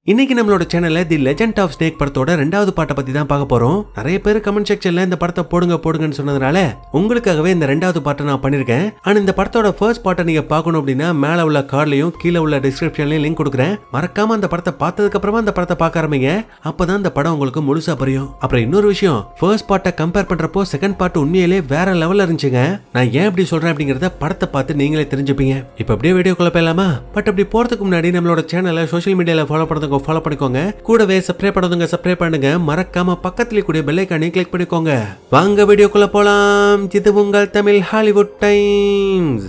இன்னைக்கு நம்மளோட சேனல்ல தி லெஜெண்ட் ஆஃப் ஸ்னேக் படத்தோட ரெண்டாவது பாட்டை பத்தி தான் பார்க்க போறோம் நிறைய பேர் கமெண்ட் செக்ஷன்ல இந்த படத்தை போடுங்க போடுங்கன்னு சொன்னதுனால உங்களுக்காகவே இந்த ரெண்டாவது பாட்டை நான் பண்ணிருக்கேன் ஆனா இந்த படத்தோட ஃபர்ஸ்ட் பாட்டை நீங்க பார்க்கணும் அப்படின்னா மேல உள்ள கார்ட்லயும் கீழே உள்ள டிஸ்கிரிப்ஷன்லயும் லிங்க் கொடுக்குறேன் மறக்காம அந்த படத்தை பார்த்ததுக்கு அப்புறமா அந்த படத்தை பார்க்க ஆரம்பிங்க அப்பதான் இந்த படம் உங்களுக்கு முழுசா புரியும் அப்புறம் இன்னொரு விஷயம் ஃபர்ஸ்ட் பாட்டை கம்பேர் பண்றப்போ செகண்ட் பார்ட் உண்மையிலே வேற லெவல்ல இருந்துச்சுங்க நான் ஏன் இப்படி சொல்றேன் அப்படிங்கறத படத்தை பார்த்து நீங்களே தெரிஞ்சுப்பீங்க இப்ப அப்படியே வீடியோக்குள்ள போயிடலாமா பட் அப்படி போறதுக்கு முன்னாடி நம்மளோட சேனலை சோஷியல் மீடியால ஃபாலோ பண்ணுறதுங்க ஃபாலோ பண்ணிக்கோங்க கூடவே சப்ஸ்கிரைப் பண்ணதுங்க சப்ஸ்கிரைப் பண்ணுங்க மறக்காம பக்கத்துல கூடிய பெல் ஐக்கானே கிளிக் பண்ணிக்கோங்க வாங்க வீடியோக்குள்ள போலாம் இது உங்கள் தமிழ் ஹாலிவுட் டைம்ஸ்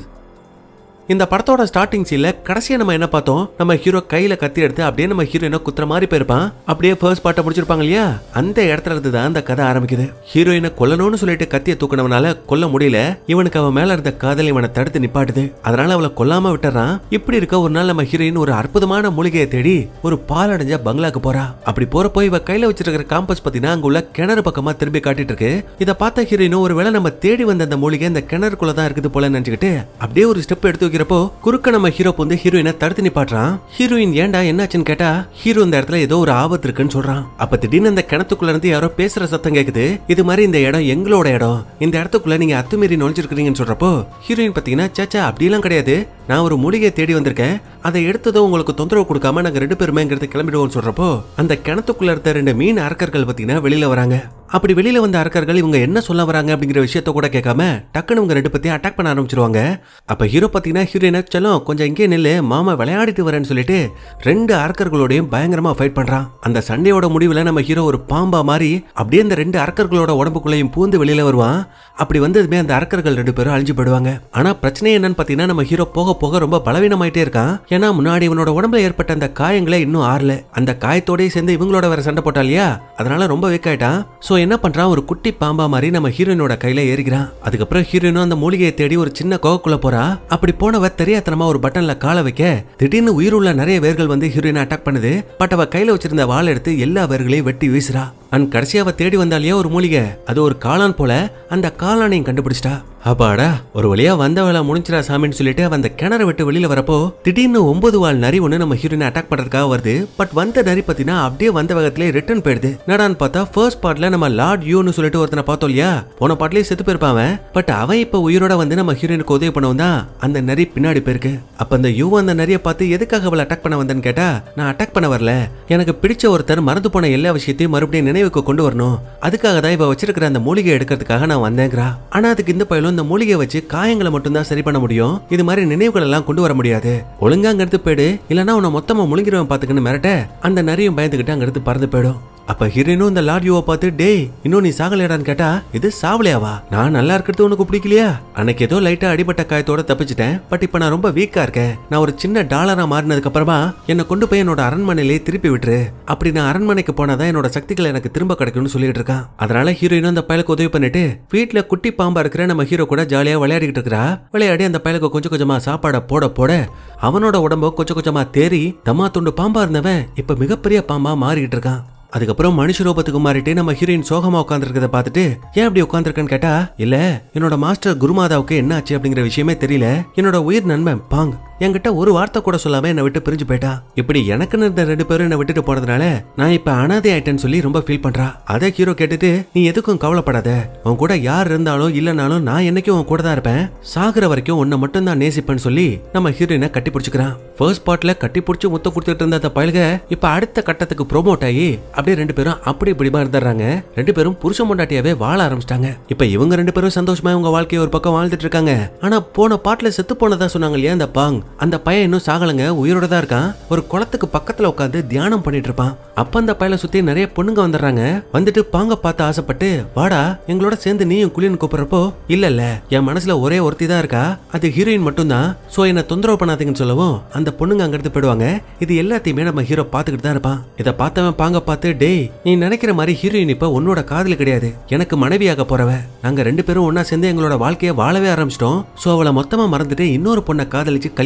இந்த படத்தோட ஸ்டார்டிங் சீன்ல கடைசியா நம்ம என்ன பார்த்தோம் நம்ம ஹீரோ கையில கத்தி எடுத்து அப்படியே நம்ம ஹீரோயினை குத்துற மாதிரி போயிருப்பான் அப்படியே ஃபர்ஸ்ட் பார்ட்டை முடிச்சிருப்பாங்க இல்லையா அந்த இடத்துல இருந்து தான் அந்த கதை ஆரம்பிக்குது ஹீரோயினை கொல்லணும்னு சொல்லிட்டு கத்தியை தூக்கினவனால கொல்ல முடியல இவனுக்கு அவன் மேல இருந்த காதல் இவனை தடுத்து நிப்பாட்டுது அதனால அவளை கொல்லாம விட்டுறான் இப்படி இருக்க ஒரு நாள் நம்ம ஹீரோயின் ஒரு அற்புதமான மூலிகையை தேடி ஒரு பாலடைஞ்ச பங்களாக்கு போறா அப்படி போறப்போ இவ கையில வச்சிருக்கிற காம்பஸ் பாத்தீங்கன்னா அங்க உள்ள கிணறு பக்கமா திரும்பி காட்டிட்டு இருக்கு இதை பார்த்த ஹீரோயினும் ஒருவேளை நம்ம தேடி வந்த அந்த மூலிகை இந்த கிணறுக்குள்ள தான் இருக்குது போல நினைச்சுக்கிட்டு அப்படியே ஒரு ஸ்டெப் எடுத்து வைக்கிறப்போ குறுக்க நம்ம ஹீரோ வந்து ஹீரோயினை தடுத்து நிப்பாட்டுறான் ஹீரோயின் ஏன்டா என்னாச்சுன்னு கேட்டா ஹீரோ இந்த இடத்துல ஏதோ ஒரு ஆபத்து இருக்குன்னு சொல்றான் அப்ப திடீர்னு அந்த கிணத்துக்குள்ள இருந்து யாரோ பேசுற சத்தம் கேக்குது இது மாதிரி இந்த இடம் எங்களோட இடம் இந்த இடத்துக்குள்ள நீங்க அத்துமீறி நுழைஞ்சிருக்கீங்கன்னு சொல்றப்போ ஹீரோயின் பாத்தீங்கன்னா சேச்சா அப்படிலாம் கிடையாது நான் ஒரு மூலிகையை தேடி வந்திருக்கேன் அதை எடுத்ததும் உங்களுக்கு தொந்தரவு கொடுக்காம நாங்க ரெண்டு பேருமேங்கிறது கிளம்பிடுவோம்னு சொல்றப்போ அந்த கிணத்துக்குள்ள இருந்த ரெண்டு மீன் அரக்கர்கள் பாத்தீங்கன்னா வெளியில வராங்க அப்படி வெளியில வந்த அரக்கர்கள் இவங்க என்ன சொல்ல வராங்க அப்படிங்கிற விஷயத்த கூட கேட்காம டக்குன்னு இவங்க ரெண்டு பத்தியும் அட்டாக் பண்ண ஆரம்பிச்சிருவாங்க அப்ப ஹீரோ பாத்தீங்கன்னா ஹீரோயினை செல்லம் கொஞ்சம் இங்கே நில்லு மாமா விளையாடிட்டு வரேன்னு சொல்லிட்டு ரெண்டு அரக்கர்களோடையும் பயங்கரமா ஃபைட் பண்றான் அந்த சண்டையோட முடிவுல நம்ம ஹீரோ ஒரு பாம்பா மாறி அப்படியே அந்த ரெண்டு அரக்கர்களோட உடம்புக்குள்ளேயும் பூந்து வெளியில வருவான் அப்படி வந்ததுமே அந்த அரக்கர்கள் ரெண்டு பேரும் அழிஞ்சு போயிடுவாங்க ஆனா பிரச்சனை என்னன்னு பாத்தீங்கன்னா நம்ம ஹீரோ போக போக ரொம்ப பலவீனமாயிட்டே இருக்கான் ஏன்னா முன்னாடி இவனோட உடம்புல ஏற்பட்ட அந்த காயங்களே இன்னும் ஆறல அந்த காயத்தோடய சேர்ந்து இவங்களோட வேற சண்டை போட்டா இல்லையா அதனால ரொம்ப வீக் ஆயிட்டான் சோ என்ன பண்றான் ஒரு குட்டி பாம்பா மாதிரி நம்ம ஹீரோயினோட கையில ஏறிக்கிறான் அதுக்கப்புறம் ஹீரோயினும் அந்த மூலிகையை தேடி ஒரு சின்ன கோகக்குள்ள போறா அப்படி போனவ தெரியாதனமா ஒரு பட்டன்ல காலை வைக்க திடீர்னு உயிருள்ள நிறைய வேர்கள் வந்து ஹீரோயினை அட்டாக் பண்ணுது பட் அவ கையில வச்சிருந்த வாள் எடுத்து எல்லா வேர்களையும் வெட்டி வீசுறா அண்ட் கடைசியா அவ தேடி வந்தாலேயே ஒரு மூலிகை அது ஒரு காளான் போல அந்த காளானையும் கண்டுபிடிச்சிட்டா அப்பாடா ஒரு வழியா வந்த வேலை முடிஞ்சிடா சாமின்னு சொல்லிட்டு அவன் அந்த கிணறு விட்டு வெளியில வரப்போ திடீர்னு ஒன்பது வால் நரி ஒண்ணு நம்ம ஹீரோனை அட்டாக் பண்றதுக்காக வருது பட் வந்த நரி பத்தினா அப்படியே வந்த வேகத்திலே ரிட்டர்ன் போயிடுது என்னடான்னு பார்த்தா ஃபர்ஸ்ட் பார்ட்ல நம்ம லார்ட் யூன்னு சொல்லிட்டு ஒருத்தனை பார்த்தோம் இல்லையா போன பாட்லயே செத்து போயிருப்பான் அவன் பட் அவன் இப்ப உயிரோட வந்து நம்ம ஹீரோயினுக்கு உதவி பண்ண வந்தா அந்த நரி பின்னாடி போயிருக்கு அப்ப அந்த யூ அந்த நரியை பார்த்து எதுக்காக அவளை அட்டாக் பண்ண வந்தேன்னு கேட்டா நான் அட்டாக் பண்ண வரல எனக்கு பிடிச்ச ஒருத்தர் மறந்து போன எல்லா விஷயத்தையும் மறுபடியும் நினைவுக்கு கொண்டு வரணும் அதுக்காக தான் இவ வச்சிருக்கிற அந்த மூலிகை எடுக்கிறதுக்காக நான் வந்தேங்கிறா ஆனா அதுக்கு இந்த பயிலும் இந்த மூலிகை வச்சு காயங்களை மட்டும்தான் சரி பண்ண முடியும் இது மாதிரி நினைவுகள் எல்லாம் கொண்டு வர முடியாது ஒழுங்கா அங்க எடுத்து போயிடு இல்லனா உன்னை மொத்தமா முழுங்கிருவன் பாத்துக்கன்னு மிரட்ட அந்த நரியும் பயந்துகிட்டு அங்க எடுத்து பறந்து போயிடும் அப்ப ஹீரோயினும் இந்த லார்ட் யூவை பார்த்து டேய் இன்னும் நீ சாகலையாடான்னு கேட்டா இது சாவலையாவா நான் நல்லா இருக்கிறது உனக்கு பிடிக்கலையா அன்னைக்கு ஏதோ லைட்டா அடிபட்ட காயத்தோட தப்பிச்சிட்டேன் பட் இப்ப நான் ரொம்ப வீக்கா இருக்கேன் நான் ஒரு சின்ன டாலரா மாறினதுக்கு அப்புறமா என்னை கொண்டு போய் என்னோட அரண்மனையிலே திருப்பி விட்டுரு அப்படி நான் அரண்மனைக்கு போனாதான் என்னோட சக்திகள் எனக்கு திரும்ப கிடைக்கும்னு சொல்லிட்டு இருக்கான் அதனால ஹீரோயினும் அந்த பயலுக்கு உதவி பண்ணிட்டு வீட்டுல குட்டி பாம்பா இருக்கிற நம்ம ஹீரோ கூட ஜாலியா விளையாடிக்கிட்டு இருக்கிறா விளையாடி அந்த பயலுக்கு கொஞ்சம் கொஞ்சமா சாப்பாடை போட போட அவனோட உடம்ப கொஞ்சம் கொஞ்சமா தேறி தம்மா துண்டு பாம்பா இருந்தவன் இப்ப மிகப்பெரிய பாம்பா மாறிக்கிட்டு இருக்கான் அதுக்கப்புறம் மனுஷ ரூபத்துக்கு மாறிட்டு நம்ம ஹீரோயின் சோகமா உட்காந்துருக்கத பார்த்துட்டு ஏன் அப்படி உட்காந்துருக்கேன்னு கேட்டா இல்ல என்னோட மாஸ்டர் குருமாதாவுக்கு என்ன ஆச்சு அப்படிங்கிற விஷயமே தெரியல என்னோட உயிர் நண்பன் பாங் என்கிட்ட ஒரு வார்த்தை கூட சொல்லாம என்னை விட்டு பிரிஞ்சு போயிட்டா இப்படி எனக்குன்னு இருந்த ரெண்டு பேரும் என்னை விட்டுட்டு போனதுனால நான் இப்ப அனாதை ஆயிட்டேன்னு சொல்லி ரொம்ப ஃபீல் பண்றா அதே ஹீரோ கேட்டுட்டு நீ எதுக்கும் கவலைப்படாத உன் கூட யார் இருந்தாலும் இல்லனாலும் நான் என்னைக்கும் உன் கூட தான் இருப்பேன் சாகுற வரைக்கும் உன்னை மட்டும் தான் நேசிப்பேன்னு சொல்லி நம்ம ஹீரோயினை கட்டி பிடிச்சிக்கிறான் ஃபர்ஸ்ட் பார்ட்ல கட்டி பிடிச்சி முத்த கொடுத்துட்டு இருந்த அந்த பயலுக இப்ப அடுத்த கட்டத்துக்கு ப்ரோமோட் ஆகி அப்படியே ரெண்டு பேரும் அப்படி இப்படிமா இருந்துடுறாங்க ரெண்டு பேரும் புருஷ முண்டாட்டியாவே வாழ ஆரம்பிச்சிட்டாங்க இப்ப இவங்க ரெண்டு பேரும் சந்தோஷமா இவங்க வாழ்க்கையை ஒரு பக்கம் வாழ்ந்துட்டு இருக்காங்க ஆனா போன பாட்டுல செத்து போனதா சொன்னாங்க இல்லையா அந்த பாங் அந்த பையன் இன்னும் சாகலங்க உயிரோட தான் இருக்கான் ஒரு குளத்துக்கு பக்கத்துல உட்காந்து தியானம் பண்ணிட்டு இருப்பான் அப்ப அந்த பையனை சுத்தி நிறைய பொண்ணுங்க வந்துடுறாங்க வந்துட்டு பாங்க பார்த்து ஆசைப்பட்டு வாடா எங்களோட சேர்ந்து நீயும் குளின்னு கூப்பிடுறப்போ இல்ல இல்ல என் மனசுல ஒரே ஒருத்தி தான் இருக்கா அது ஹீரோயின் மட்டும்தான் சோ என்ன தொந்தரவு பண்ணாதீங்கன்னு சொல்லவும் அந்த பொண்ணுங்க அங்க இருந்து போயிடுவாங்க இது எல்லாத்தையுமே நம்ம ஹீரோ பாத்துக்கிட்டு தான் இருப்பான் இதை பார்த்தவன் பாங்க பார்த்து டேய் நீ நினைக்கிற மாதிரி ஹீரோயின் இப்ப உன்னோட காதலி கிடையாது எனக்கு மனைவியாக போறவ நாங்க ரெண்டு பேரும் ஒன்னா சேர்ந்து எங்களோட வாழ்க்கையை வாழவே ஆரம்பிச்சிட்டோம் சோ அவளை மொத்தமா மறந்துட்டு இன்னொரு பொண்ணை காதலிச்சு கல்யாணம்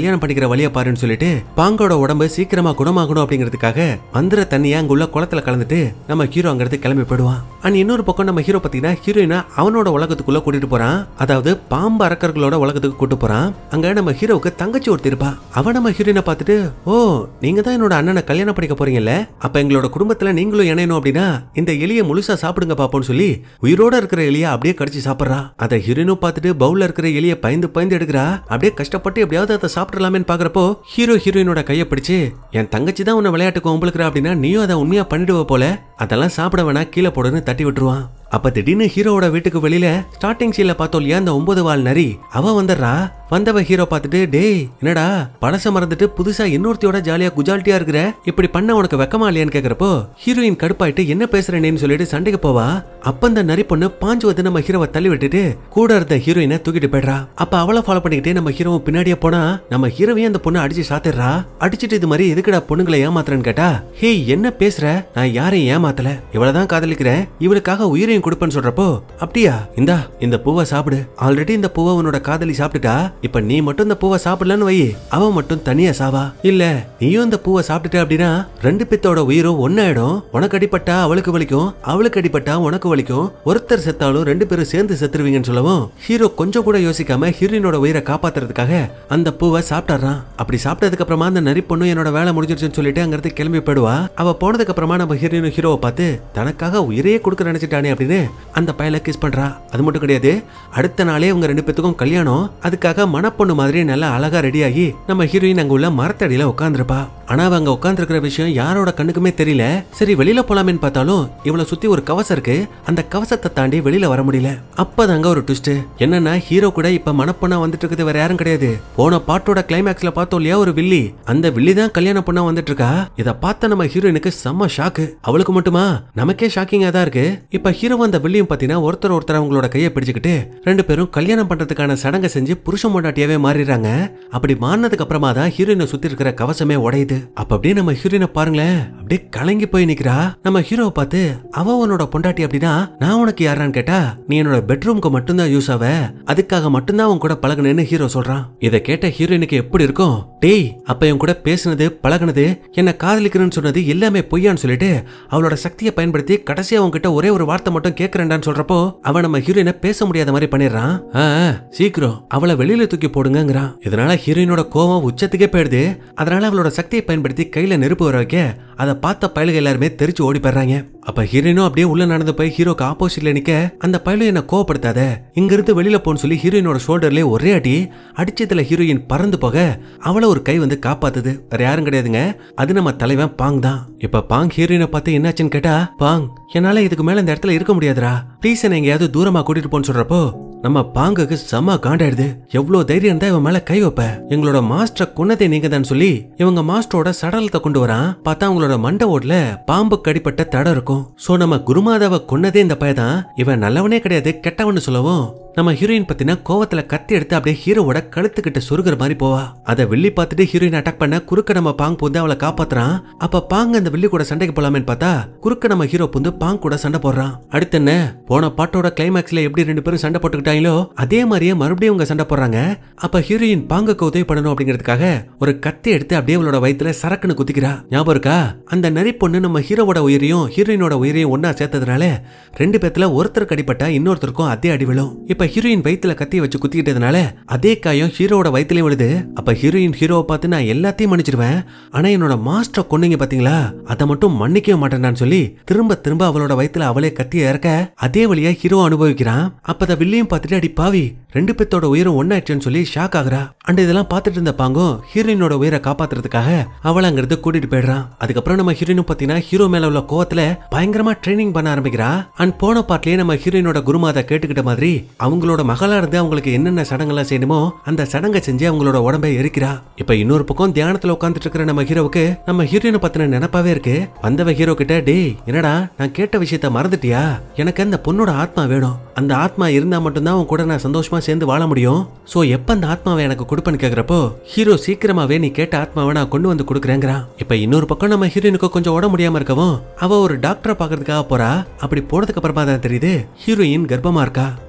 கல்யாணம் பண்ணிக்கிற வழியை பாருன்னு சொல்லிட்டு பாங்கோட உடம்பு சீக்கிரமா குணமாகணும் அப்படிங்கிறதுக்காக மந்திர தண்ணியை அங்க உள்ள குளத்துல கலந்துட்டு நம்ம ஹீரோ அங்கிருந்து கிளம்பி போயிடுவான் அண்ட் இன்னொரு பக்கம் நம்ம ஹீரோ பாத்தீங்கன்னா ஹீரோயினா அவனோட உலகத்துக்குள்ள கூட்டிட்டு போறான் அதாவது பாம்பு அரக்கர்களோட உலகத்துக்கு கூட்டு போறான் அங்க நம்ம ஹீரோவுக்கு தங்கச்சி ஒருத்தி இருப்பா அவ நம்ம ஹீரோயினை பார்த்துட்டு ஓ நீங்க தான் என்னோட அண்ணனை கல்யாணம் பண்ணிக்க போறீங்கல்ல அப்ப எங்களோட குடும்பத்துல நீங்களும் இணையணும் அப்படின்னா இந்த எலியை முழுசா சாப்பிடுங்க பாப்போம்னு சொல்லி உயிரோட இருக்கிற எலியை அப்படியே கடிச்சு சாப்பிடுறா அதை ஹீரோயினும் பார்த்துட்டு பவுல்ல இருக்கிற எலியை பயந்து பயந்து எடுக்கிறா அப்படியே கஷ்டப்பட்டு எப்படியாவது அதை சாப்பிடலாமேன்னு பாக்குறப்போ ஹீரோ ஹீரோயினோட கையை பிடிச்சு என் தங்கச்சி தான் உன்னை விளையாட்டுக்கு உங்களுக்குறா அப்படின்னா நீயும் அதை உண்மையா பண்ணிடுவ போல அதெல்லாம் சாப்பிட வேணா கீழே போடுன்னு தட்டி விட்டுருவான் அப்ப திடீர்னு ஹீரோவோட வீட்டுக்கு வெளியில ஸ்டார்டிங் சீன்ல பார்த்தோம் இல்லையா அந்த ஒன்பது வால் நரி அவ வந்துடுறா வந்தவ ஹீரோ பார்த்துட்டு டேய் என்னடா பழச மறந்துட்டு புதுசா இன்னொருத்தியோட ஜாலியா குஜால்ட்டியா இருக்கிற இப்படி பண்ண உனக்கு வெக்கமா இல்லையான்னு கேக்குறப்போ ஹீரோயின் கடுப்பாயிட்டு என்ன பேசுறேன்னு சொல்லிட்டு சண்டைக்கு போவா அப்ப அந்த நரி பொண்ணு பாஞ்சு வந்து நம்ம ஹீரோவை தள்ளி விட்டுட்டு கூட இருந்த ஹீரோயினை தூக்கிட்டு போயிடுறா அப்ப அவளை ஃபாலோ பண்ணிக்கிட்டே நம்ம ஹீரோவும் பின்னாடியே போனா நம்ம ஹீரோவையும் அந்த பொண்ணு அடிச்சு சாத்திடுறா அடிச்சிட்டு இது மாதிரி எதுக்குடா பொண்ணுங்களை ஏமாத்துறேன்னு கேட்டா ஹே என்ன பேசுற நான் யாரையும் ஏமாத்தல இவ்வளவுதான் காதலிக்கிறேன் இவளுக்காக உயிரையும் கொடுப்பேன்னு சொல்றப்போ அப்படியா இந்தா இந்த பூவை சாப்பிடு ஆல்ரெடி இந்த பூவை உன்னோட காதலி சாப்பிட்டுட்டா இப்ப நீ மட்டும் இந்த பூவை சாப்பிடலன்னு வை அவ மட்டும் தனியா சாவா இல்ல நீயும் இந்த பூவை சாப்பிட்டுட்ட அப்படின்னா ரெண்டு பேத்தோட உயிரும் ஒன்னாயிடும் உனக்கு அடிப்பட்டா அவளுக்கு வலிக்கும் அவளுக்கு அடிப்பட்டா உனக்கு வலிக்கும் ஒருத்தர் செத்தாலும் ரெண்டு பேரும் சேர்ந்து செத்துருவீங்கன்னு சொல்லவும் ஹீரோ கொஞ்சம் கூட யோசிக்காம ஹீரோயினோட உயிரை காப்பாத்துறதுக்காக அந்த பூவை சாப்பிட்டுறான் அப்படி சாப்பிட்டதுக்கு அப்புறமா அந்த நரி பொண்ணு என்னோட வேலை முடிஞ்சிருச்சுன்னு சொல்லிட்டு அங்கிருந்து கிளம்பி போயிடுவா அவ போனதுக்கு அப்புறமா நம்ம ஹீரோயின் ஹீரோவை பார்த்து தனக்காக உயிரையே கொடுக்க நினைச்சிட்டானே அப்படின்னு அந்த பயல கிஸ் பண்றா அது மட்டும் கிடையாது அடுத்த நாளே உங்க ரெண்டு பேத்துக்கும் கல்யாணம் அதுக்காக மணப்பொண்ணு மாதிரி நல்லா அழகா ரெடியாகி நம்ம ஹீரோயின் அங்க உள்ள மரத்தடியில உட்காந்துருப்பா ஆனா அவ அங்க உட்காந்துருக்கிற விஷயம் யாரோட கண்ணுக்குமே தெரியல சரி வெளியில போலாமேன்னு பார்த்தாலும் இவளை சுத்தி ஒரு கவசம் இருக்கு அந்த கவசத்தை தாண்டி வெளியில வர முடியல அப்பதாங்க ஒரு ட்விஸ்ட் என்னன்னா ஹீரோ கூட இப்ப மணப்பொண்ணா வந்துட்டு இருக்குது வேற யாரும் கிடையாது போன பாட்டோட கிளைமேக்ஸ்ல பார்த்தோம் இல்லையா ஒரு வில்லி அந்த வில்லி தான் கல்யாண பொண்ணா வந்துட்டு இருக்கா இத பார்த்த நம்ம ஹீரோயினுக்கு செம்ம ஷாக்கு அவளுக்கு மட்டுமா நமக்கே ஷாக்கிங்கா தான் இருக்கு இப்ப ஹீரோ அந்த வில்லியும் பாத்தீங்கன்னா ஒருத்தர் ஒருத்தர் அவங்களோட கையை பிடிச்சுக்கிட்டு ரெண்டு பேரும் கல்யாணம் பண்றதுக்கான சடங்கை செஞ்சு புருஷன் பொண்டாட்டியாவே மாறிடுறாங்க அப்படி மாறினதுக்கு அப்புறமா தான் ஹீரோயினை சுத்தி இருக்கிற கவசமே உடையுது அப்ப அப்படியே நம்ம ஹீரோயினை பாருங்களேன் அப்படியே கலங்கி போய் நிக்கிறா நம்ம ஹீரோவை பார்த்து அவ உன்னோட பொண்டாட்டி அப்படின்னா நான் உனக்கு யாரான்னு கேட்டா நீ என்னோட பெட்ரூம்க்கு மட்டும்தான் யூஸ் ஆவ அதுக்காக மட்டும்தான் உன் கூட பழகுனேன்னு ஹீரோ சொல்றான் இதை கேட்ட ஹீரோயினுக்கு எப்படி இருக்கும் டேய் அப்ப என் கூட பேசுனது பழகுனது என்ன காதலிக்கிறேன்னு சொன்னது எல்லாமே பொய்யான்னு சொல்லிட்டு அவளோட சக்தியை பயன்படுத்தி கடைசியா உன்கிட்ட ஒரே ஒரு வார்த்தை மட்டும் கேக்குறேன்டான்னு சொல்றப்போ அவன் நம்ம ஹீரோயினை பேச முடியாத மாதிரி பண்ணிடுறான் ஆ, ஆ, சீக்கிரம் அவளை வெளியில தூக்கி போடுங்கங்கிறான் இதனால ஹீரோயினோட கோவம் உச்சத்துக்கே போயிடுது அதனால அவளோட சக்தியை பயன்படுத்தி கையில நெருப்பு வர வைக்க அதை பார்த்த பயலுக எல்லாருமே தெரிச்சு ஓடி போயிடுறாங்க அப்ப ஹீரோயினும் அப்படியே உள்ள நடந்து போய் ஹீரோக்கு ஆப்போசிட்ல நிக்க அந்த பயலும் என்ன கோவப்படுத்தாத இங்க இருந்து வெளியில போன்னு சொல்லி ஹீரோயினோட ஷோல்டர்லயே ஒரே அடி அடிச்சதுல ஹீரோயின் பறந்து போக அவளை ஒரு கை வந்து காப்பாத்துது வேற யாரும் கிடையாதுங்க அது நம்ம தலைவன் பாங் தான் இப்ப பாங் ஹீரோயினை பார்த்து என்னாச்சுன்னு கேட்டா பாங் என்னால இதுக்கு மேல இந்த இடத்துல இருக்க முடியாதுடா ப்ளீஸ் என்ன எங்கேயாவது தூரமா கூட்டிட்டு போன்னு சொல்றப்போ நம்ம பாங்குக்கு செம்ம காண்டாயிடுது எவ்வளவு தைரியம் தான் இவன் மேல கை வைப்ப எங்களோட மாஸ்டர் கொன்னதே நீங்க தான் சொல்லி இவங்க மாஸ்டரோட சடலத்தை கொண்டு வரான் பார்த்தா அவங்களோட மண்டை ஓட்ல பாம்பு கடிப்பட்ட தடம் இருக்கும் சோ நம்ம குருமாதாவை கொன்னதே இந்த பையதான் இவன் நல்லவனே கிடையாது கெட்டவன்னு சொல்லவும் நம்ம ஹீரோயின் பத்தின கோவத்துல கத்தி எடுத்து அப்படியே ஹீரோவோட கழுத்துக்கிட்ட சொருகிற மாதிரி போவா அதை வெள்ளி பார்த்துட்டு ஹீரோயின் அட்டாக் பண்ண குறுக்க நம்ம பாங் புந்து அவளை காப்பாத்துறான் அப்ப பாங் அந்த வெள்ளி கூட சண்டைக்கு போலாமேன்னு பார்த்தா குறுக்க நம்ம ஹீரோ புந்து பாங் கூட சண்டை போடுறான் அடுத்து என்ன போன பாட்டோட கிளைமேக்ஸ்ல எப்படி ரெண்டு பேரும் சண்டை போட்டுக்கிட்டாங்களோ அதே மாதிரியே மறுபடியும் அவங்க சண்டை போடுறாங்க அப்ப ஹீரோயின் பாங்குக்கு உதவி பண்ணணும் அப்படிங்கிறதுக்காக ஒரு கத்தி எடுத்து அப்படியே அவளோட வயித்துல சரக்குன்னு குத்திக்கிறா ஞாபகம் இருக்கா அந்த நரி பொண்ணு நம்ம ஹீரோவோட உயிரையும் ஹீரோயினோட உயிரையும் ஒன்னா சேர்த்ததுனால ரெண்டு பேத்துல ஒருத்தருக்கு அடிப்பட்டா இன்னொருத்தருக்கும் அதே அடி விழும் இப்ப ஹீரோயின் வயித்துல கத்திய வச்சு குத்திக்கிட்டதுனால அதே காயம் ஹீரோவோட வயித்துலயும் விழுது அப்ப ஹீரோயின் ஹீரோவை பார்த்து நான் எல்லாத்தையும் மன்னிச்சிருவேன் ஆனா என்னோட மாஸ்டர் கொன்னீங்க பாத்தீங்களா அதை மட்டும் மன்னிக்கவே மாட்டேன்டான்னு சொல்லி திரும்ப திரும்ப அவளோட வயித்துல அவளே கத்திய இறக்க அதே வழியா ஹீரோ அனுபவிக்கிறான் அப்ப அதை வில்லியும் பார்த்துட்டு அடி பாவி ரெண்டு பேத்தோட உயிரும் ஒன்னாச்சுன்னு சொல்லி ஷாக் ஆகுறா அண்ட் இதெல்லாம் பார்த்துட்டு இருந்த பாங்கும் ஹீரோயினோட உயிரை காப்பாத்துறதுக்காக அவளை அங்கிருந்து கூட்டிட்டு போயிடுறான் அதுக்கப்புறம் நம்ம ஹீரோயினும் பாத்தீங்கன்னா ஹீரோ மேல உள்ள கோவத்துல பயங்கரமா ட்ரைனிங் பண்ண ஆரம்பிக்கிறா அண்ட் போன பாட்லயே நம்ம ஹீரோயினோட குருமாதா கேட்டுக்கிட்ட மாதிரி அவங்களோட மகளா இருந்து அவங்களுக்கு என்னென்ன சடங்கெல்லாம் செய்யணுமோ அந்த சடங்கை செஞ்சு அவங்களோட உடம்பை எரிக்கிறா இப்ப இன்னொரு பக்கம் தியானத்துல உட்காந்துட்டு இருக்கிற நம்ம ஹீரோவுக்கு நம்ம ஹீரோயினை பத்தின நினப்பாவே இருக்கு வந்தவ ஹீரோ கிட்ட டேய் என்னடா நான் கேட்ட விஷயத்த மறந்துட்டியா எனக்கு அந்த பொண்ணோட ஆத்மா வேணும் அந்த ஆத்மா இருந்தா மட்டும்தான் உன் கூட நான் சந்தோஷமா சேர்ந்து வாழ முடியும் சோ எப்ப அந்த ஆத்மாவை எனக்கு கொடுப்பேன்னு கேக்குறப்போ ஹீரோ சீக்கிரமாவே நீ கேட்ட ஆத்மாவை நான் கொண்டு வந்து கொடுக்குறேங்கிறான் இப்ப இன்னொரு பக்கம் நம்ம ஹீரோயினுக்கு கொஞ்சம் உடம்பு முடியாம இருக்கவும் அவ ஒரு டாக்டரை பாக்குறதுக்காக போறா அப்படி போனதுக்கு அப்புறமா தான் தெரியுது ஹீரோயின் கர்ப்பமா இருக்கா அப்ப அந்த இடத்துல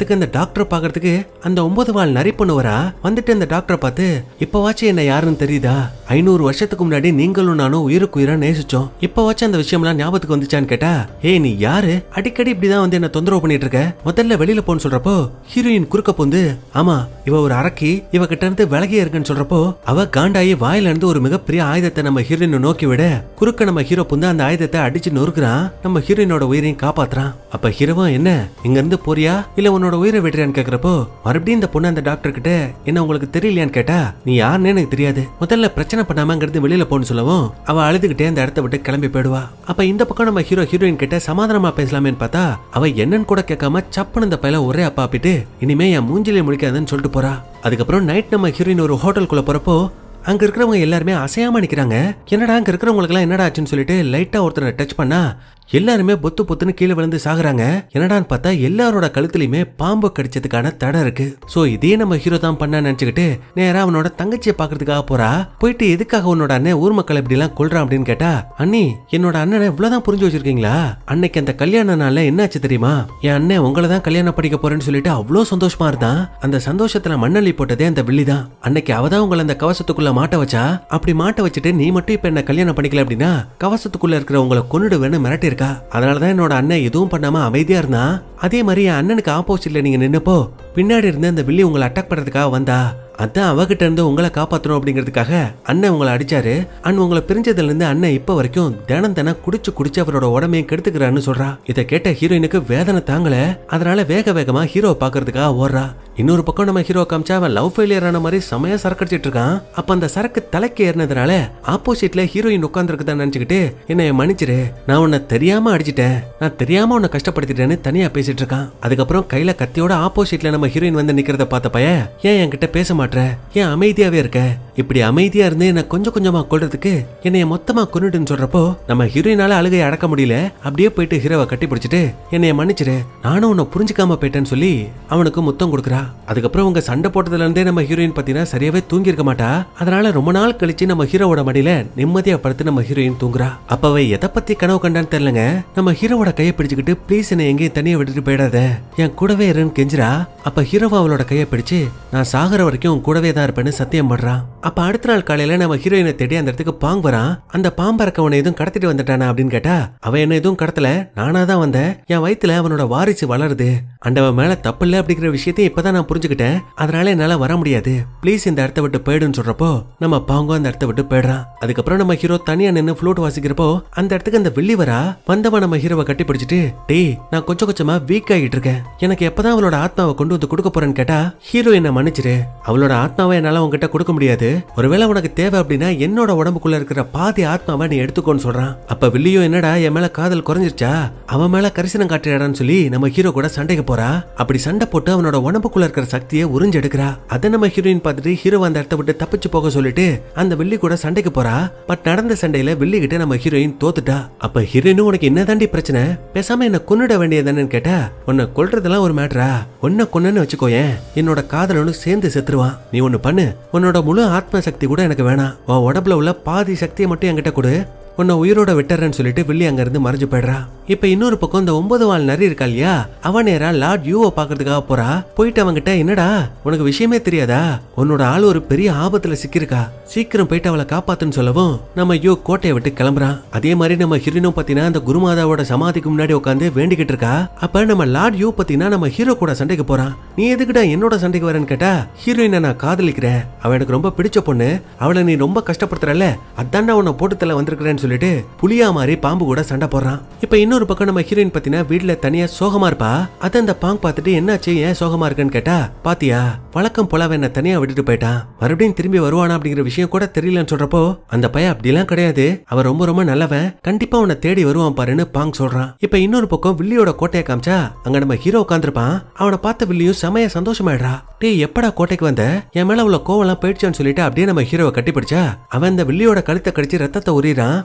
இடத்துக்கு அந்த டாக்டரை பாக்குறதுக்கு அந்த ஒன்பது வால் நரி பொண்ணு வரா வந்துட்டு அந்த டாக்டரை பார்த்து இப்பவாச்சும் என்ன யாருன்னு தெரியுதா ஐநூறு வருஷத்துக்கு முன்னாடி நீங்களும் நானும் உயிருக்கு உயிரா நேசிச்சோம் இப்பவாச்சும் அந்த விஷயம்லாம் ஞாபகத்துக்கு வந்துச்சான்னு கேட்டா ஏய் நீ யாரு அடிக்கடி இப்படிதான் வந்து என்ன தொந்தரவு பண்ணிட்டு இருக்க முதல்ல வெளியில போன்னு சொல்றப்போ ஹீரோயின் குறுக்க போந்து ஆமா இவ ஒரு அரக்கி இவ கிட்ட இருந்து விலகியே இருக்குன்னு சொல்றப்போ அவ காண்டாயி வாயில இருந்து ஒரு மிகப்பெரிய ஆயுதத்தை நம்ம ஹீரோயினை நோக்கி விட குறுக்க நம்ம ஹீரோ புந்து அந்த ஆயுதத்தை அடிச்சு நொறுக்குறான் நம்ம ஹீரோயினோட உயிரையும் காப்பாத்துறான் அப்ப ஹீரோவும் என்ன இங்க இருந்து போறியா இல்ல உன்னோட உயிரை விடுறியான்னு கேக்குறப்போ மறுபடியும் இந்த பொண்ணு அந்த டாக்டர் கிட்ட என்ன உங்களுக்கு தெரியலையான்னு கேட்டா நீ யாருன்னு எனக்கு தெரியாது முதல்ல பிரச்சனை பண்ணாமங்கிறது வெளியில போன்னு சொல்லவும் அவ அழுதுகிட்டே அந்த இடத்த விட்டு கிளம்பி போயிடுவா அப்ப இந்த பக்கம் நம்ம ஹீரோ ஹீரோயின் கிட்ட சமாதானமா பேசலாமேன்னு பார்த்தா அவ என்னன்னு கூட கேட்காம சப்புன்னு இந்த பையல ஒரே அப்பாப்பிட்டு இனிமே என் மூஞ்சிலே முடிக்காதுன்னு சொல்லிட்டு போறா அதுக்கப்புறம் நைட் நம்ம ஹீரோயின் ஒரு ஹோட்டலுக்குள்ள போறப்போ அங்க இருக்கிறவங்க எல்லாருமே அசையாம நிக்கிறாங்க என்னடா அங்க இருக்கிறவங்களுக்கு எல்லாம் என்னடா ஆச்சுன்னு சொல்லிட்டு லைட்டா ஒருத்தரை டச் பண்ணா எல்லாருமே பொத்து பொத்துன்னு கீழே விழுந்து சாகுறாங்க என்னடான்னு பார்த்தா எல்லாரோட கழுத்துலயுமே பாம்பு கடிச்சதுக்கான தடை இருக்கு சோ இதே நம்ம ஹீரோ தான் பண்ண நினைச்சுக்கிட்டு நேரா அவனோட தங்கச்சியை பாக்குறதுக்காக போறா போயிட்டு எதுக்காக உன்னோட அண்ணன் ஊர் மக்கள் இப்படி எல்லாம் கொல்றான் அப்படின்னு கேட்டா அண்ணி என்னோட அண்ணனை இவ்வளவுதான் புரிஞ்சு வச்சிருக்கீங்களா அன்னைக்கு அந்த கல்யாண நாள்ல என்னாச்சு தெரியுமா என் அண்ணன் உங்களை தான் கல்யாணம் படிக்க போறேன்னு சொல்லிட்டு அவ்வளோ சந்தோஷமா இருந்தான் அந்த சந்தோஷத்துல மண்ணள்ளி போட்டதே அந்த வில்லி தான் அன்னைக்கு அவ தான் உங்களை அந்த கவசத்துக்குள்ள மாட்ட வச்சா அப்படி மாட்ட வச்சுட்டு நீ மட்டும் இப்ப என்ன கல்யாணம் பண்ணிக்கல அப்படின்னா கவசத்துக்குள்ள இருக்கிற உங்களை கொன்னுடுவேன்னு மிரட்டி இருக்கா அதனாலதான் என்னோட அண்ணன் எதுவும் பண்ணாம அமைதியா இருந்தான் அதே மாதிரி என் அண்ணனுக்கு ஆப்போசிட்ல நீங்க நின்னப்போ பின்னாடி இருந்து அந்த வில்லி உங்களை அட்டாக் பண்றதுக்காக வந்தா அதான் அவகிட்ட இருந்து உங்களை காப்பாத்தணும் அப்படிங்கிறதுக்காக அண்ணன் உங்களை அடிச்சாரு அண்ணன் உங்களை பிரிஞ்சதுல இருந்து அண்ணன் இப்ப வரைக்கும் தினம் தினம் குடிச்சு குடிச்சு அவரோட உடம்பையும் கெடுத்துக்கிறான்னு சொல்றா இதை கேட்ட ஹீரோயினுக்கு வேதனை தாங்கல அதனால வேக வேகமா ஹீரோ பாக்குறதுக்காக ஓடுறா இன்னொரு பக்கம் நம்ம ஹீரோ காமிச்சா அவன் லவ் ஃபெயிலியர் ஆன மாதிரி செமையா சரக்கு அடிச்சிட்டு இருக்கான் அப்ப அந்த சரக்கு தலைக்கு ஏறினதுனால ஆப்போசிட்ல ஹீரோயின் உட்காந்துருக்குதான் நினைச்சுக்கிட்டு என்னை மன்னிச்சிரு நான் உன்னை தெரியாம அடிச்சிட்டேன் நான் தெரியாம உன்னை கஷ்டப்படுத்திட்டேன்னு தனியா பேசிட்டு இருக்கான் அதுக்கப்புறம் கையில கத்தியோட ஆப்போசிட்ல நம்ம ஹீரோயின் வந்து நிக்கிறத பார்த்த பைய ஏன் என்கிட்ட பேச மாட்ற ஏன் அமைதியாவே இருக்க இப்படி அமைதியா இருந்து என்ன கொஞ்சம் கொஞ்சமா கொல்றதுக்கு என்னைய மொத்தமா கொன்னுடுன்னு சொல்றப்போ நம்ம ஹீரோயினால அழுகையை அடக்க முடியல அப்படியே போயிட்டு ஹீரோவை கட்டி பிடிச்சிட்டு என்னைய மன்னிச்சிரு நானும் உன்னை புரிஞ்சுக்காம போயிட்டேன்னு சொல்லி அவனுக்கு முத்தம் கொடுக்குறா அதுக்கப்புறம் உங்க சண்டை போட்டதுல இருந்தே நம்ம ஹீரோயின் பாத்தீங்கன்னா சரியாவே தூங்கி இருக்க மாட்டா அதனால ரொம்ப நாள் கழிச்சு நம்ம ஹீரோவோட மடியில நிம்மதியா படுத்து நம்ம ஹீரோயின் தூங்குறா அப்ப அவ எதை பத்தி கனவு கண்டான்னு தெரியலங்க நம்ம ஹீரோவோட கையை பிடிச்சுக்கிட்டு ப்ளீஸ் என்னை எங்கேயும் தனியா விட்டுட்டு போயிடாத என் கூடவே இருன்னு கெஞ்சிரா அப்ப ஹீரோவா அவளோட கையை பிடிச்சு நான் சாகுற வரைக்கும் உன் கூடவே தான் இருப்பேன்னு சத்தியம் பண்றான் அப்ப அடுத்த நாள் காலையில நம்ம ஹீரோயினை தேடி அந்த இடத்துக்கு பாங் வரான் அந்த பாம்பறக்க அவனை எதுவும் கடத்திட்டு வந்துட்டானா அப்படின்னு கேட்டா அவன் என்ன எதுவும் கடத்தல நானா தான் வந்தேன் என் வயித்துல அவனோட வாரிசு வளருது அண்டவன் மேல தப்பு இல்ல அப்படிங்கிற விஷயத்தையும் இப்பதான் நான் புரிஞ்சுக்கிட்டேன் அதனால என்னால வர முடியாது ப்ளீஸ் இந்த இடத்த விட்டு போயிடுன்னு சொல்றப்போ நம்ம பாங்கும் அந்த இடத்த விட்டு போயிடுறான் அதுக்கப்புறம் நம்ம ஹீரோ தனியா நின்னு ஃப்ளூட் வாசிக்கிறப்போ அந்த இடத்துக்கு அந்த வெள்ளி வரா வந்தவன் நம்ம ஹீரோவை கட்டி பிடிச்சிட்டு டேய் நான் கொஞ்சம் கொஞ்சமா வீக் ஆகிட்டு இருக்கேன் எனக்கு எப்பதான் அவளோட ஆத்மாவை கொண்டு வந்து கொடுக்க போறேன்னு கேட்டா ஹீரோ என்ன மன்னிச்சிரு அவளோட ஆத்மாவை என்னால உன்கிட்ட கொடுக்க முடியாது ஒருவேளை உனக்கு தேவை அப்படின்னா என்னோட உடம்புக்குள்ள இருக்கிற பாதி ஆத்மாவை நீ எடுத்துக்கோன்னு சொல்றான் அப்ப வில்லியும் என்னடா என் மேல காதல் குறைஞ்சிருச்சா அவன் மேல கரிசனம் காட்டுறாடான்னு சொல்லி நம்ம ஹீரோ கூட சண்டைக்கு போறா அப்படி சண்டை போட்டு அவனோட உடம்புக்குள்ள இருக்கிற சக்தியை உறிஞ்சு எடுக்கிறா அதை நம்ம ஹீரோயின் பார்த்துட்டு ஹீரோ அந்த இடத்த விட்டு தப்பிச்சு போக சொல்லிட்டு அந்த வில்லி கூட சண்டைக்கு போறா பட் நடந்த சண்டையில வில்லி கிட்ட நம்ம ஹீரோயின் தோத்துட்டா அப்ப ஹீரோயினும் உனக்கு என்னதாண்டி பிரச்சனை பேசாம என்ன கொன்னுட வேண்டியதானு கேட்டா உன்னை கொல்றதெல்லாம் ஒரு மேட்ரா உன்னை கொன்னன்னு வச்சுக்கோயேன் என்னோட காதலனும் சேர்ந்து செத்துருவான் நீ ஒண்ணு பண்ணு உன்னோட முழு ஆத்ம சக்தி கூட எனக்கு வேணாம் உன் உடம்புல உள்ள பாதி சக்தியை மட்டும் என்கிட்ட கொடு உன்னை உயிரோட விட்டுறேன்னு சொல்லிட்டு வில்லி அங்க இருந்து மறைஞ்சு போயிடுறா இப்ப இன்னொரு பக்கம் இந்த ஒன்பது வால் நரி இருக்கா இல்லையா அவன் நேரா லார்ட் யூவை பாக்குறதுக்காக போறா போயிட்டு அவன்கிட்ட என்னடா உனக்கு விஷயமே தெரியாதா உன்னோட ஆள் ஒரு பெரிய ஆபத்துல சிக்கியிருக்கா சீக்கிரம் போயிட்டு அவளை காப்பாத்துன்னு சொல்லவும் நம்ம யூ கோட்டையை விட்டு கிளம்புறான் அதே மாதிரி நம்ம ஹீரோனும் பாத்தீங்கன்னா அந்த குருமாதாவோட சமாதிக்கு முன்னாடி உட்காந்து வேண்டிக்கிட்டு இருக்கா அப்ப நம்ம லார்ட் யூ பாத்தீங்கன்னா நம்ம ஹீரோ கூட சண்டைக்கு போறான் நீ எதுக்குடா என்னோட சண்டைக்கு வரேன்னு கேட்டா ஹீரோயினை நான் காதலிக்கிறேன் அவ எனக்கு ரொம்ப பிடிச்ச பொண்ணு அவளை நீ ரொம்ப கஷ்டப்படுத்துறல அதான்டா உன்னை போட்டு தலை வந்திருக்கிறேன்னு சொல்லிட்டு புலியா மாதிரி பாம்பு கூட சண்டை போடுறான் இப்ப இன்னொரு பக்கம் நம்ம ஹீரோயின் பாத்தீங்கன்னா வீட்டுல தனியா சோகமா இருப்பா அத அந்த பாங் பார்த்துட்டு என்னாச்சு ஏன் சோகமா இருக்கேன்னு கேட்டா பாத்தியா வழக்கம் போல அவன் என்ன தனியா விட்டுட்டு போயிட்டான் மறுபடியும் திரும்பி வருவானா அப்படிங்கிற விஷயம் கூட தெரியலன்னு சொல்றப்போ அந்த பையன் அப்படிலாம் கிடையாது அவன் ரொம்ப ரொம்ப நல்லவன் கண்டிப்பா அவனை தேடி வருவான் பாருன்னு பாங் சொல்றான் இப்ப இன்னொரு பக்கம் வில்லியோட கோட்டையை காமிச்சா அங்க நம்ம ஹீரோ உட்காந்துருப்பான் அவனை பார்த்த வில்லியும் செமைய சந்தோஷமாயிடுறா டேய் எப்படா கோட்டைக்கு வந்த என் மேல உள்ள கோவம்லாம் போயிடுச்சான்னு சொல்லிட்டு அப்படியே நம்ம ஹீரோவை கட்டி பிடிச்சா அவன் அந்த வில்லியோட கழுத்தை கடிச்சு ரத்தத்தை உரிறான்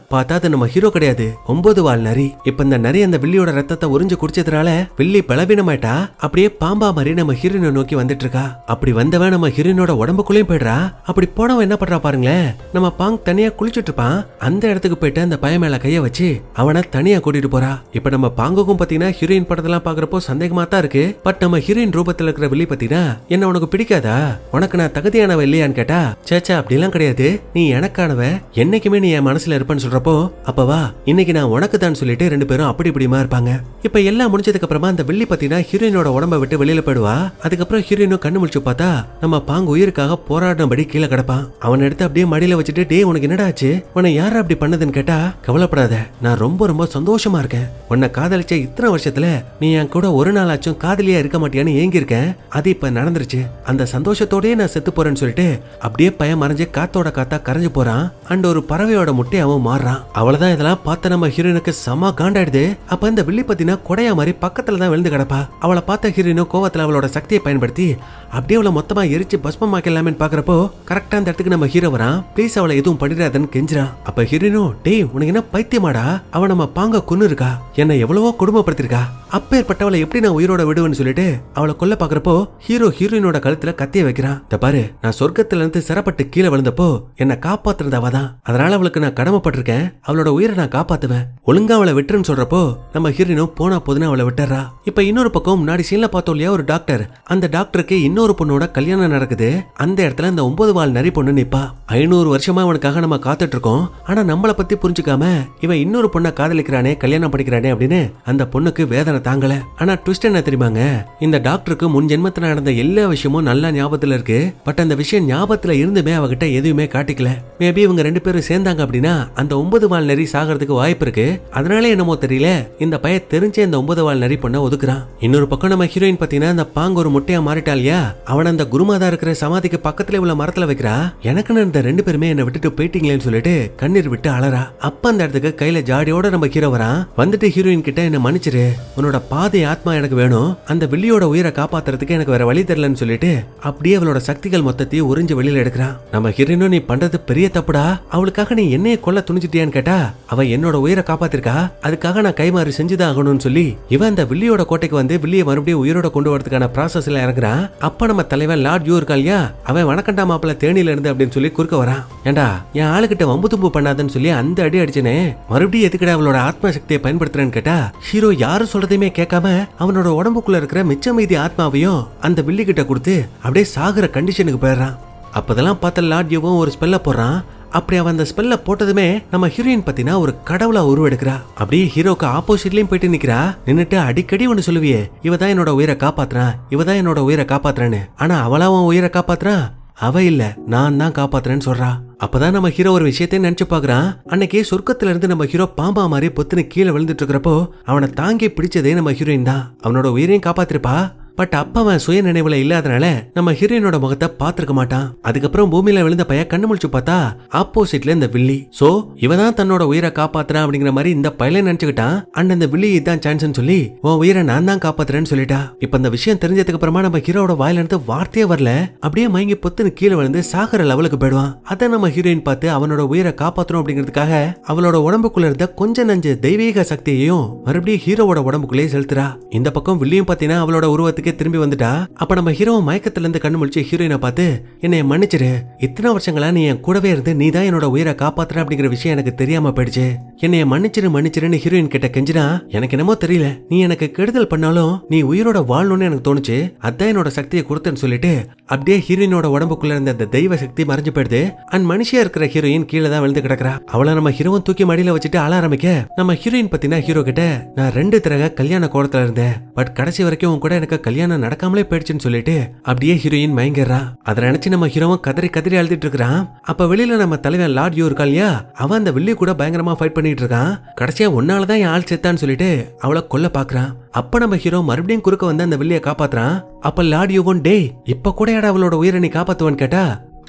பார்த்தா அது நம்ம ஹீரோ கிடையாது ஒன்பது வால் நரி இப்ப இந்த நரி அந்த வில்லியோட ரத்தத்தை உறிஞ்சு குடிச்சதுனால வில்லி பலவீனமாயிட்டா அப்படியே பாம்பா மாதிரி நம்ம ஹீரோயினை நோக்கி வந்துட்டு இருக்கா அப்படி வந்தவன் நம்ம ஹீரோயினோட உடம்புக்குள்ளேயும் போயிடுறா அப்படி போனவன் என்ன பண்றா பாருங்களேன் நம்ம பாங் தனியா குளிச்சுட்டு இருப்பான் அந்த இடத்துக்கு போயிட்டு அந்த பையன் மேல கைய வச்சு அவனை தனியா கூட்டிட்டு போறா இப்ப நம்ம பாங்குக்கும் பாத்தீங்கன்னா ஹீரோயின் படத்தெல்லாம் பாக்குறப்போ சந்தேகமா தான் இருக்கு பட் நம்ம ஹீரோயின் ரூபத்துல இருக்கிற வில்லி பாத்தீங்கன்னா என்ன உனக்கு பிடிக்காதா உனக்கு நான் தகுதியானவ இல்லையான்னு கேட்டா சேச்சா அப்படிலாம் கிடையாது நீ எனக்கானவ என்னைக்குமே நீ என் மனசுல இருப்பேன்னு சொல்றப்போ அப்பவா இன்னைக்கு நான் உனக்கு தான் சொல்லிட்டு ரெண்டு பேரும் அப்படி இப்படிமா இருப்பாங்க இப்ப எல்லாம் முடிஞ்சதுக்கு அப்புறமா அந்த வில்லி பாத்தீங்கன்னா ஹீரோயினோட உடம்ப விட்டு வெளியில போயிடுவா அதுக்கப்புறம் ஹீரோயினும் கண்ணு முழிச்சு பார்த்தா நம்ம பாங்கு உயிருக்காக போராடினபடி கீழே கிடப்பான் அவன் எடுத்து அப்படியே மடியில வச்சுட்டு டே உனக்கு என்னடா ஆச்சு உன்னை யாரா அப்படி பண்ணதுன்னு கேட்டா கவலைப்படாத நான் ரொம்ப ரொம்ப சந்தோஷமா இருக்கேன் உன்னை காதலிச்ச இத்தனை வருஷத்துல நீ என் கூட ஒரு நாளாச்சும் காதலியா இருக்க மாட்டியான்னு ஏங்கி இருக்கேன் அது இப்ப நடந்துருச்சு அந்த சந்தோஷத்தோடயே நான் செத்து போறேன்னு சொல்லிட்டு அப்படியே பையன் மறைஞ்சு காத்தோட காத்தா கரைஞ்சு போறான் அண்ட் ஒரு பறவையோட முட்டை அவன் மாறுறான் அவ்வளவுதான் இதெல்லாம் பார்த்த நம்ம ஹீரோயினுக்கு செம காண்டாயிடுது அப்ப இந்த வில்லி பத்தினா கொடையா மாதிரி பக்கத்துல தான் விழுந்து கிடப்பா அவளை பார்த்த ஹீரோயினும் கோவத்துல அவளோட சக்தியை பயன்படுத்தி அப்படியே அவளை மொத்தமா எரிச்சு பஸ்மமாக்கலாமேன்னு பாக்குறப்போ கரெக்டா அந்த இடத்துக்கு நம்ம ஹீரோ வரான் ப்ளீஸ் அவளை எதுவும் பண்ணிடாதன்னு கெஞ்சுறான் அப்ப ஹீரோயினும் டேய் உனக்கு என்ன பைத்தியமாடா அவன் நம்ம பாங்க கொன்னு இருக்கா என்ன எவ்வளவோ கொடுமைப்படுத்திருக்கா அப்பேற்பட்டவளை எப்படி நான் உயிரோட விடுவேன்னு சொல்லிட்டு அவளை கொல்ல பாக்குறப்போ ஹீரோ ஹீரோயினோட கழுத்துல கத்திய வைக்கிறான் இந்த பாரு நான் சொர்க்கத்துல இருந்து சிறப்பட்டு கீழே விழுந்தப்போ என்ன காப்பாத்துறது அவ தான் அதனால அவளுக்கு நான் கடமைப்பட்டிருக்கேன் அவளோட உயிரை நான் காப்பாத்துவேன் ஒழுங்கா அவளை விட்டுருன்னு சொல்றப்போ நம்ம ஹீரோயினும் போனா போதுன்னு அவளை விட்டுறா இப்ப இன்னொரு பக்கம் முன்னாடி சீன்ல பார்த்தோம் இல்லையா ஒரு டாக்டர் அந்த டாக்டருக்கு இன்னொரு பொண்ணோட கல்யாணம் நடக்குது அந்த இடத்துல இந்த ஒன்பது வால் நரி பொண்ணு நிப்பா ஐநூறு வருஷமா அவனுக்காக நம்ம காத்துட்டு இருக்கோம் ஆனா நம்மள பத்தி புரிஞ்சுக்காம இவன் இன்னொரு பொண்ணை காதலிக்கிறானே கல்யாணம் படிக்கிறானே அப்படின்னு அந்த பொண்ணுக்கு வேதனை தாங்கல ஆனா ட்விஸ்ட் என்ன தெரியுமாங்க இந்த டாக்டருக்கு முன் ஜென்மத்துல நடந்த எல்லா விஷயமும் நல்லா ஞாபகத்துல இருக்கு பட் அந்த விஷயம் ஞாபகத்துல இருந்துமே அவகிட்ட எதுவுமே காட்டிக்கல மேபி இவங்க ரெண்டு பேரும் சேர்ந்தாங்க அப்படின்னா அந்த ஒன்பது வால் நரி சாகிறதுக்கு வாய்ப்பு இருக்கு அதனால என்னமோ தெரியல இந்த பைய தெரிஞ்சே இந்த ஒன்பது வால் நரி பொண்ணை ஒதுக்குறான் இன்னொரு பக்கம் நம்ம ஹீரோயின் பாத்தீங்கன்னா அந்த பாங்க ஒரு முட்டையா மாறிட்டா இல்லையா அவன் அந்த குருமாதா இருக்கிற சமாதிக்கு பக்கத்துல உள்ள மரத்துல வைக்கிறா எனக்குன்னு இந்த ரெண்டு பேருமே என்னை விட்டுட்டு போயிட்டீங்களேன்னு சொல்லிட்டு கண்ணீர் விட்டு அலறா அப்ப அந்த இடத்துக்கு கையில ஜாடியோட நம்ம ஹீரோ வரான் வந்துட்டு ஹீரோயின் கிட்ட என்ன மன்னிச்சிரு உன்னோட பாதி ஆத்மா எனக்கு வேணும் அந்த வில்லியோட உயிரை காப்பாத்துறதுக்கு எனக்கு வேற வழி தெரியலன்னு சொல்லிட்டு அப்படியே அவளோட சக்திகள் மொத்தத்தையும் உறிஞ்சு வெளியில எடுக்கிறான் நம்ம ஹீரோயினும் நீ பண்றது பெரிய தப்புடா அவளுக்காக நீ என்னைய கொல்ல துணிச்சிட்டியான்னு கேட்டா அவ என்னோட உயிரை காப்பாத்திருக்கா அதுக்காக நான் கைமாறி செஞ்சுதான் ஆகணும்னு சொல்லி இவன் அந்த வில்லியோட கோட்டைக்கு வந்து வில்லியை மறுபடியும் உயிரோட கொண்டு வரதுக்கான ப்ராசஸ்ல இறங்குறான் அப்ப நம்ம தலைவன் லார்ட் யூ இருக்கான் இல்லையா அவன் வணக்கண்டா மாப்பிள்ள தேனியில இருந்து அப்படின்னு சொல்லி குறுக்க வரான் ஏண்டா என் ஆளுகிட்ட வம்பு தும்பு பண்ணாதன்னு சொல்லி அந்த அடி அடிச்சனே மறுபடியும் எதுக்குடா அவளோட ஆத்ம சக்தியை பயன்படுத்துறேன்னு கேட்டா ஹீரோ யாரும் சொல்றதையுமே கேட்காம அவனோட உடம்புக்குள்ள இருக்கிற மிச்ச மீதி ஆத்மாவையும் அந்த வில்லி கிட்ட கொடுத்து அப்படியே சாகுற கண்டிஷனுக்கு போயிடுறான் அப்பதெல்லாம் பார்த்த லார்ட் யூவும் ஒரு ஸ்பெல்ல போடுறான் அப்படி அவன் அந்த ஸ்பெல்ல போட்டதுமே நம்ம ஹீரோயின் பத்தினா ஒரு கடவுளா உருவெடுக்கிறா அப்படியே ஹீரோக்கு ஆப்போசிட்லயும் போயிட்டு நிக்கிறா நின்னுட்டு அடிக்கடி ஒண்ணு சொல்லுவியே இவ தான் என்னோட உயிரை காப்பாத்துறான் இவ தான் என்னோட உயிரை காப்பாத்துறான்னு ஆனா அவளா உன் உயிரை காப்பாத்துறான் அவ இல்ல நான் தான் காப்பாத்துறேன்னு சொல்றா அப்பதான் நம்ம ஹீரோ ஒரு விஷயத்தையும் நினைச்சு பாக்குறான் அன்னைக்கு சொர்க்கத்துல இருந்து நம்ம ஹீரோ பாம்பா மாதிரி பொத்துன்னு கீழே விழுந்துட்டு இருக்கிறப்போ அவனை தாங்கி பிடிச்சதே நம்ம ஹீரோயின் தான் அவனோட உயிரையும் காப்பாத்திருப்பா பட் அப்ப அவன் சுய நினைவுல இல்லாதனால நம்ம ஹீரோயினோட முகத்தை பாத்திருக்க மாட்டான் அதுக்கப்புறம் பூமியில விழுந்த பையன் கண்ணு முழிச்சு பார்த்தா ஆப்போசிட்ல இந்த வில்லி சோ இவ தான் தன்னோட உயிரை காப்பாத்துறான் அப்படிங்கிற மாதிரி இந்த பையன் நினைச்சுக்கிட்டான் அண்ட் அந்த வில்லி இதான் சான்ஸ்னு சொல்லி உன் உயிரை நான் தான் காப்பாத்துறேன்னு சொல்லிட்டா இப்ப இந்த விஷயம் தெரிஞ்சதுக்கு அப்புறமா நம்ம ஹீரோட வாயில இருந்து வார்த்தையே வரல அப்படியே மயங்கி பொத்துன்னு கீழே விழுந்து சாகர லெவலுக்கு போயிடுவான் அதை நம்ம ஹீரோயின் பார்த்து அவனோட உயிரை காப்பாத்தணும் அப்படிங்கிறதுக்காக அவளோட உடம்புக்குள்ள இருந்த கொஞ்ச நஞ்ச தெய்வீக சக்தியையும் மறுபடியும் ஹீரோவோட உடம்புக்குள்ளே செலுத்துறா இந்த பக்கம் வில்லியும் பாத்தீங்கன்னா அவளோட உருவத்துக்கே திரும்பி வந்துட்டா அப்ப நம்ம ஹீரோ மயக்கத்துல இருந்து கண்ணு முழிச்சு ஹீரோயினை பார்த்து என்னைய மன்னிச்சிரு இத்தனை வருஷங்களா நீ என் கூடவே இருந்து நீ தான் என்னோட உயிரை காப்பாத்துற அப்படிங்கிற விஷயம் எனக்கு தெரியாம போயிடுச்சு என்னைய மன்னிச்சிரு மன்னிச்சிருன்னு ஹீரோயின் கிட்ட கெஞ்சினா எனக்கு என்னமோ தெரியல நீ எனக்கு கெடுதல் பண்ணாலும் நீ உயிரோட வாழணும்னு எனக்கு தோணுச்சு அதான் என்னோட சக்தியை கொடுத்தேன்னு சொல்லிட்டு அப்படியே ஹீரோயினோட உடம்புக்குள்ள இருந்த அந்த தெய்வ சக்தி மறைஞ்சு போயிடுது அண்ட் மனுஷியா இருக்கிற ஹீரோயின் கீழே தான் விழுந்து கிடக்குறா அவளை நம்ம ஹீரோவும் தூக்கி மடியில வச்சுட்டு அழ ஆரம்பிக்க நம்ம ஹீரோயின் பத்தினா ஹீரோ கிட்ட நான் ரெண்டு தடவை கல்யாண கோலத்துல இருந்தேன் பட் கடைசி வரைக்கும் உன் கூட எனக்கு கல்யாணம் நடக்காமலே போயிடுச்சுன்னு சொல்லிட்டு அப்படியே ஹீரோயின் மயங்கிடுறா அதை நினைச்சு நம்ம ஹீரோவும் கதறி கதறி அழுதுட்டு இருக்கிறான் அப்ப வெளியில நம்ம தலைவன் லார்ட் யூ இருக்கா இல்லையா அவன் அந்த வில்லி கூட பயங்கரமா ஃபைட் பண்ணிட்டு இருக்கான் கடைசியா உன்னாலதான் என் ஆள் செத்தான்னு சொல்லிட்டு அவளை கொல்ல பாக்குறான் அப்ப நம்ம ஹீரோ மறுபடியும் குறுக்க வந்து அந்த வில்லிய காப்பாத்துறான் அப்ப லார்ட் யூவும் டேய் இப்ப கூட அவளோட உயிரை நீ காப்பாத்துவான்னு கேட்டா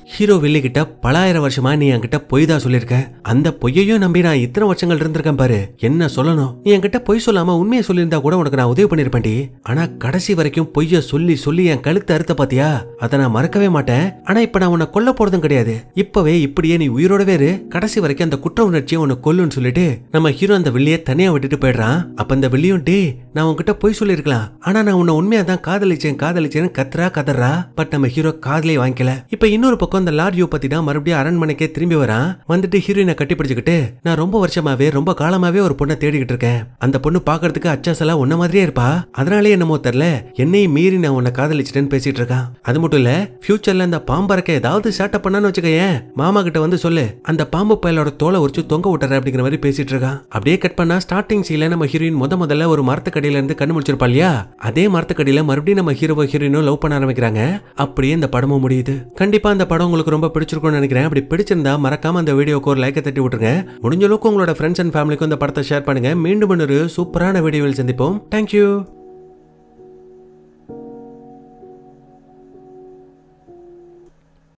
ஹீரோ வில்லி கிட்ட பலாயிரம் வருஷமா நீ என்கிட்ட பொய் தான் சொல்லியிருக்க அந்த பொய்யையும் நம்பி நான் இத்தனை வருஷங்கள் இருந்திருக்கேன் பாரு என்ன சொல்லணும் நீ என்கிட்ட பொய் சொல்லாம உண்மையை சொல்லியிருந்தா கூட உனக்கு நான் உதவி பண்ணிருப்பேன்டி ஆனா கடைசி வரைக்கும் பொய்ய சொல்லி சொல்லி என் கழுத்து அறுத்த பாத்தியா அதை நான் மறக்கவே மாட்டேன் ஆனா இப்ப நான் உன்னை கொல்ல போறதும் கிடையாது இப்பவே இப்படியே நீ உயிரோடவே இரு கடைசி வரைக்கும் அந்த குற்ற உணர்ச்சியை உன்னை கொல்லுன்னு சொல்லிட்டு நம்ம ஹீரோ அந்த வில்லிய தனியா விட்டுட்டு போயிடுறான் அப்ப அந்த வில்லியும் டே நான் உன்கிட்ட பொய் சொல்லியிருக்கலாம் ஆனா நான் உன்னை உண்மையா தான் காதலிச்சேன் காதலிச்சேன்னு கத்துறா கதறா பட் நம்ம ஹீரோ காதலே வாங்கிக்கல இப்ப இன்னொரு பக்கம் அந்த லார்ட் யூ பத்தி தான் மறுபடியும் அரண்மனைக்கே திரும்பி வரான் வந்துட்டு ஹீரோயினை கட்டி பிடிச்சுக்கிட்டு நான் ரொம்ப வருஷமாவே ரொம்ப காலமாவே ஒரு பொண்ணை தேடிக்கிட்டு இருக்கேன் அந்த பொண்ணு பாக்குறதுக்கு அச்சாசலா உன்ன மாதிரியே இருப்பா அதனாலே என்னமோ தெரியல என்னையும் மீறி நான் உன்னை காதலிச்சிட்டேன்னு பேசிட்டு இருக்கான் அது மட்டும் இல்ல ஃபியூச்சர்ல அந்த பாம்பறக்க ஏதாவது சேட்டை பண்ணான்னு வச்சுக்கயேன் மாமா கிட்ட வந்து சொல்லு அந்த பாம்பு பயலோட தோலை உரிச்சு தொங்க விட்டுற அப்படிங்கிற மாதிரி பேசிட்டு இருக்கான் அப்படியே கட் பண்ணா ஸ்டார்டிங் சீல நம்ம ஹீரோயின் முத முதல்ல ஒரு மரத்துக்கடியில இருந்து கண்ணு முடிச்சிருப்பா இல்லையா அதே மரத்துக்கடியில மறுபடியும் நம்ம ஹீரோவோ ஹீரோயினும் லவ் பண்ண ஆரம்பிக்கிறாங்க அப்படியே இந்த படமும் முடியுது கண்டிப்பா அந்த படம் உங்களுக்கு ரொம்ப பிடிச்சிருக்கும்னு நினைக்கிறேன் அப்படி பிடிச்சிருந்தா மறக்காம அந்த வீடியோக்கு ஒரு லைக்கை தட்டி விட்டுருங்க முடிஞ்ச அளவுக்கு உங்களோட ஃப்ரெண்ட்ஸ் அண்ட் ஃபேமிலிக்கும் இந்த படத்தை ஷேர் பண்ணுங்க மீண்டும் ஒரு சூப்பரான வீடியோவில் சந்திப்போம் தேங்க்யூ